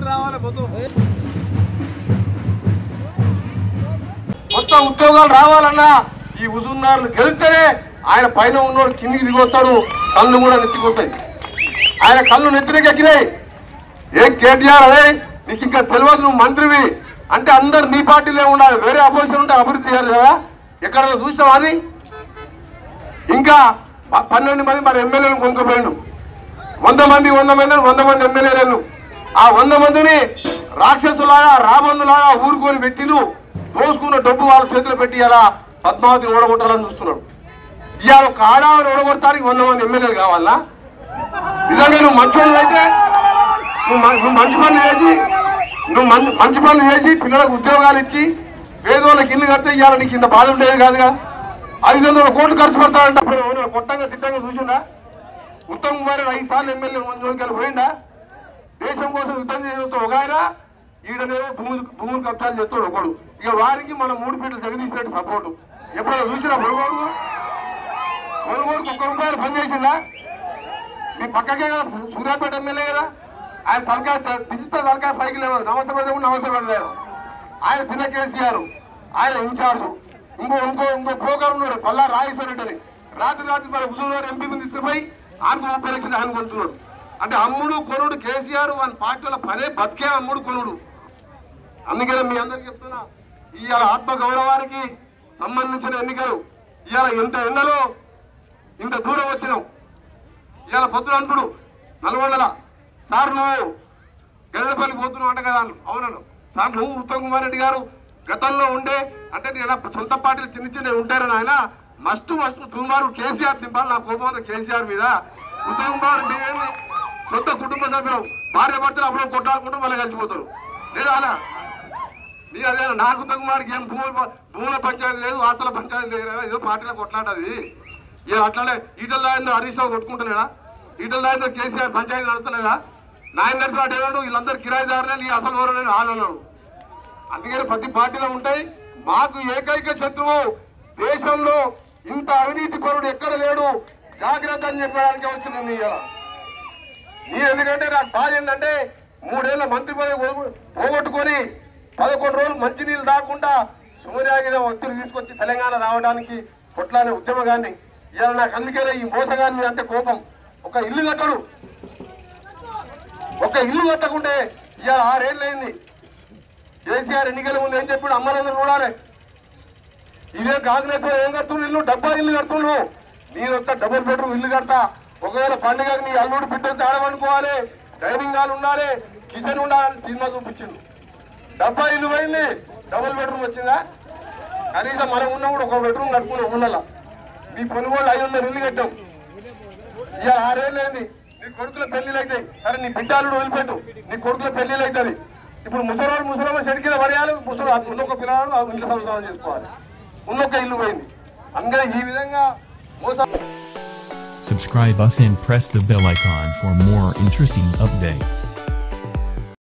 రావాలి మొత్తం మొత్తం ఉద్యోగాలు రావాలన్నా ఈ హుజూర్నార్లు గెలిస్తేనే ఆయన పైన ఉన్నోడు కిందికి దిగొస్తాడు కళ్ళు కూడా నెత్తికొస్తాయి ఆయన కళ్ళు నెత్తినకి ఎక్కినాయి ఏం కేటీఆర్ అదే నీకు ఇంకా తెలియదు నువ్వు మంత్రివి అంటే అందరు నీ పార్టీలో ఉండాలి వేరే అపోజిషన్ ఉంటే అభివృద్ధి చేయాలి కదా ఎక్కడ చూసినావు అది ఇంకా ప- పన్నెండు మంది మరి ఎమ్మెల్యేలు కొనుక్కోపోయిండు వంద మంది వంద మంది వంద మంది ఎమ్మెల్యేలను ఆ వంద మందిని రాక్షసులాగా రాబందులాగా ఊరుకొని పెట్టిను దోసుకున్న డబ్బు వాళ్ళ చేతిలో పెట్టి ఇలా పద్మావతిని ఓడగొట్టాలని చూస్తున్నాడు ఇవాళ ఒక ఆడావిని ఓడగొట్టడానికి వంద మంది ఎమ్మెల్యేలు కావాలా నిజంగా నువ్వు మంచి వాళ్ళు అయితే నువ్వు మ- నువ్వు మంచి పనులు చేసి నువ్వు మంచి మంచి పనులు చేసి పిల్లలకు ఉద్యోగాలు ఇచ్చి పేదోళ్ళకి ఇల్లు కడితే ఇవాళ నీకు ఇంత బాధ ఉండేది కాదుగా ఐదు వందల కోట్లు ఖర్చు పెడతాడంటే అప్పుడు ఎవరైనా కొట్టంగా తిట్టంగా చూసిండా ఉత్తమ్ కుమార్ ఐదు సార్లు ఎమ్మెల్యే జోలికి పోయిండా దేశం కోసం యుద్ధం చేస్తూ ఒక ఆయన ఈడనేమో భూములు భూములు కబ్జాలు చేస్తాడు ఒకడు ఇక వారికి మనం మూడు ఫీట్లు జగదీసినట్టు సపోర్టు ఎప్పుడైనా చూసినా పొరగోడు పొరగోడుకు ఒక్క రూపాయలు పని చేసిందా మీ పక్కకే కదా సూర్యాపేట ఎమ్మెల్యే కదా ఆయన తలకాయ డిజిటల్ తలకాయ పైకి లేవు నమస్తే పెడతాము నమస్తే పెట్టలేరు ఆయన చిన్న కేసీఆర్ ఆయన ఇన్ఛార్జ్ ఇంకో ఇంకో ఇంకో బ్రోకర్ ఉన్నాడు పల్లా రాజేశ్వర రెడ్డి అని రాత్రి రాత్రి మరి హుజూరు ఎంపీని తీసుకుపోయి ఆరు ముప్పై లక్షలు ఆయన కొంటున్నాడు అంటే అమ్ముడు కొనుడు కేసీఆర్ వాళ్ళ పార్టీల పనే బతికే అమ్ముడు కొనుడు అందుకనే మీ అందరికి చెప్తున్నా ఇవాళ ఆత్మ గౌరవానికి సంబంధించిన ఎన్నికలు ఇవాళ ఎంత ఎండలో ఇంత దూరం వచ్చినాం ఇవాళ పొద్దున అంటుడు నల్గొండల సార్ నువ్వు గల్లపల్లి పోతున్నావు అంట కదా అన్నాను. అవునను సార్ నువ్వు ఉత్తమ్ కుమార్ రెడ్డి గారు గతంలో ఉండే అంటే నేను సొంత పార్టీలు చిన్న చిన్న ఉంటారని ఆయన మస్తు మస్తు తుమ్మారు కేసీఆర్ దింపాలి నా కోపం అంతా కేసీఆర్ మీద ఉత్తమ్ కుమార్ రెడ్డి ఏంది సొంత కుటుంబ సభ్యులు భార్య భర్తలు అప్పుడు కొట్టాడుకుంటూ మళ్ళీ కలిసిపోతారు లేదా అలా నీ అదే నాకు ఉత్తమ్ కుమార్కి ఏం భూముల భూముల పంచాయతీ లేదు వార్తల పంచాయతీ లేదు ఏదో పార్టీలో కొట్లాడది ఇక అట్లానే ఈటల రాయందో హరీష్ రావు కొట్టుకుంటలేడా ఈటల రాయందో కేసీఆర్ పంచాయతీ నడుస్తలేదా నాయన నడిచినట్టు ఏమన్నాడు వీళ్ళందరూ కిరాయిదారులే నీ అసలు ఎవరు ఆలన్నాడు అందుకని ప్రతి పార్టీలో ఉంటాయి మాకు ఏకైక శత్రువు దేశంలో ఇంత అవినీతి పరుడు ఎక్కడ లేడు జాగ్రత్త అని చెప్పడానికి వచ్చింది నీ ఇవాళ. నీ ఎందుకంటే నాకు బాధ ఏంటంటే మూడేళ్ల మంత్రి పదవి పోగొ- పోగొట్టుకొని పదకొండు రోజులు మంచినీళ్ళు రాకుండా సూర్యాగిన ఒత్తిడి తీసుకొచ్చి తెలంగాణ రావడానికి కొట్లానే ఉద్యమగాన్ని ఇవాళ నాకు అందుకనే ఈ మోసగాన్ని అంటే కోపం ఒక ఇల్లు కట్టడు ఒక ఇల్లు కట్టకుంటే ఇవాళ ఆరేళ్ళు అయింది కేసీఆర్ ఎన్నికల ముందు ఏం చెప్పాడు అమ్మలందరూ చూడాలి ఇదే కాంగ్రెస్ వాళ్ళు ఏం కడుతున్నావు ఇల్లు డబ్బా ఇల్లు కడుతున్నావు నేను ఒక డబుల్ బెడ్రూమ్ ఇల్లు కడతా ఒకవేళ పండుగకి నీ అల్లుడు బిడ్డలు తేడమనుకోవాలి డైనింగ్ హాల్ ఉండాలి కిచెన్ ఉండాలని సినిమా చూపించిండు డబ్బా ఇల్లు పోయింది డబుల్ బెడ్రూమ్ వచ్చిందా కనీసం మనం ఉన్నా కూడా ఒక బెడ్రూమ్ కట్టుకున్నాం ఊళ్ళలో మీ కొనుగోలు ఐదు వందల ఇల్లు కట్టాం ఇక ఆరేళ్ళు అయింది నీ కొడుకుల పెళ్లిలు అవుతాయి సరే నీ బిడ్డలు వదిలిపెట్టు నీ కొడుకుల పెళ్లిలు అవుతుంది ఇప్పుడు ముసలాడు ముసలమ్మ చెడు కింద పడేయాలి ముసలు ఉన్నొక పిల్లవాడు ఆ ఇంట్లో సంసారం చేసుకోవాలి ఉన్నొక ఇల్లు పోయింది అందుకని ఈ విధంగా మోసం Subscribe us and press the bell icon for more interesting updates.